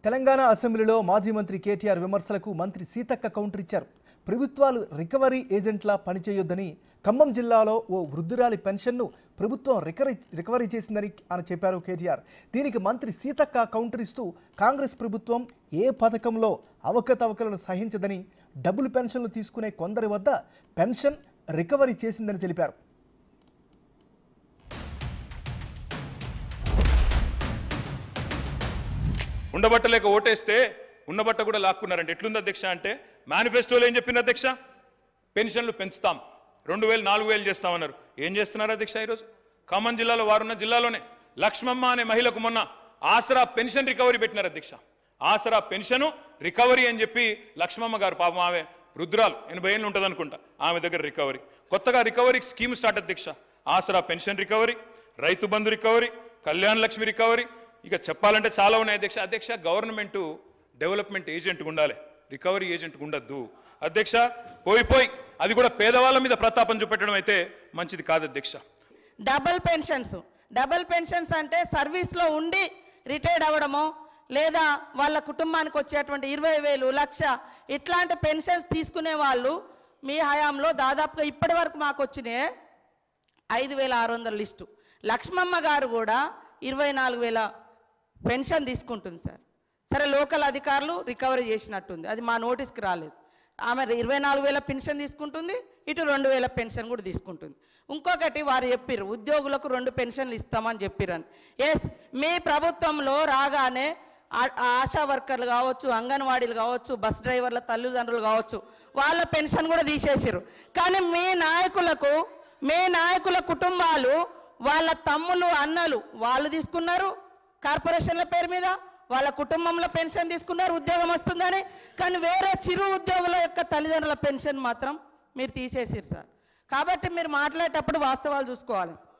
తెలంగాణ అసెంబ్లీలో మాజీ మంత్రి కేటీఆర్ విమర్శలకు మంత్రి సీతక్క కౌంటర్ ఇచ్చారు ప్రభుత్వాలు రికవరీ ఏజెంట్లా పనిచేయొద్దని ఖమ్మం జిల్లాలో ఓ వృద్ధురాలి పెన్షన్ను ప్రభుత్వం రికవరీ రికవరీ చేసిందని అని చెప్పారు కేటీఆర్ దీనికి మంత్రి సీతక్క కౌంటర్ ఇస్తూ కాంగ్రెస్ ప్రభుత్వం ఏ పథకంలో అవకతవకలను సహించదని డబుల్ పెన్షన్లు తీసుకునే కొందరి వద్ద పెన్షన్ రికవరీ చేసిందని తెలిపారు ఉండబట్టలేక ఓటేస్తే ఉన్నబట్ట కూడా లాక్కున్నారంటే ఎట్లుంది అధ్యక్ష అంటే మేనిఫెస్టోలో ఏం చెప్పింది అధ్యక్ష పెన్షన్లు పెంచుతాం రెండు వేలు నాలుగు వేలు చేస్తామన్నారు ఏం చేస్తున్నారు అధ్యక్ష ఈరోజు ఖమ్మం జిల్లాలో వారున్న జిల్లాలోనే లక్ష్మమ్మ అనే మహిళకు మొన్న ఆసరా పెన్షన్ రికవరీ పెట్టినారు అధ్యక్ష ఆసరా పెన్షను రికవరీ అని చెప్పి లక్ష్మమ్మ గారు పాపం ఆమె రుద్రాలు ఎనభై ఏళ్ళు ఉంటుంది అనుకుంటా ఆమె దగ్గర రికవరీ కొత్తగా రికవరీ స్కీమ్ స్టార్ట్ అధ్యక్ష ఆసరా పెన్షన్ రికవరీ రైతు బంధు రికవరీ కళ్యాణ లక్ష్మి రికవరీ ఇక చెప్పాలంటే చాలా ఉన్నాయి అధ్యక్ష అధ్యక్ష గవర్నమెంట్ డెవలప్మెంట్ ఏజెంట్ ఉండాలి రికవరీ ఏజెంట్ ఉండద్దు అధ్యక్ష పోయి పోయి అది కూడా పేదవాళ్ళ మీద ప్రతాపం చూపెట్టడం అయితే మంచిది కాదు అధ్యక్ష డబుల్ పెన్షన్స్ డబుల్ పెన్షన్స్ అంటే సర్వీస్లో ఉండి రిటైర్డ్ అవ్వడమో లేదా వాళ్ళ కుటుంబానికి వచ్చేటువంటి ఇరవై వేలు లక్ష ఇట్లాంటి పెన్షన్స్ తీసుకునే వాళ్ళు మీ హయాంలో దాదాపుగా ఇప్పటి వరకు మాకు వచ్చినాయి ఐదు వేల ఆరు వందల లిస్టు లక్ష్మమ్మ గారు కూడా ఇరవై నాలుగు వేల పెన్షన్ తీసుకుంటుంది సార్ సరే లోకల్ అధికారులు రికవరీ చేసినట్టుంది అది మా నోటీస్కి రాలేదు ఆమె ఇరవై నాలుగు వేల పెన్షన్ తీసుకుంటుంది ఇటు రెండు వేల పెన్షన్ కూడా తీసుకుంటుంది ఇంకొకటి వారు చెప్పిర్రు ఉద్యోగులకు రెండు పెన్షన్లు ఇస్తామని చెప్పిరని ఎస్ మీ ప్రభుత్వంలో రాగానే ఆ- ఆశా వర్కర్లు కావచ్చు అంగన్వాడీలు కావచ్చు బస్ డ్రైవర్ల తల్లిదండ్రులు కావచ్చు వాళ్ళ పెన్షన్ కూడా తీసేసారు కానీ మీ నాయకులకు మీ నాయకుల కుటుంబాలు వాళ్ళ తమ్ములు అన్నలు వాళ్ళు తీసుకున్నారు కార్పొరేషన్ల పేరు మీద వాళ్ళ కుటుంబంలో పెన్షన్ తీసుకున్నారు ఉద్యోగం వస్తుందని కానీ వేరే చిరు ఉద్యోగుల యొక్క తల్లిదండ్రుల పెన్షన్ మాత్రం మీరు తీసేసారు సార్ కాబట్టి మీరు మాట్లాడేటప్పుడు వాస్తవాలు చూసుకోవాలి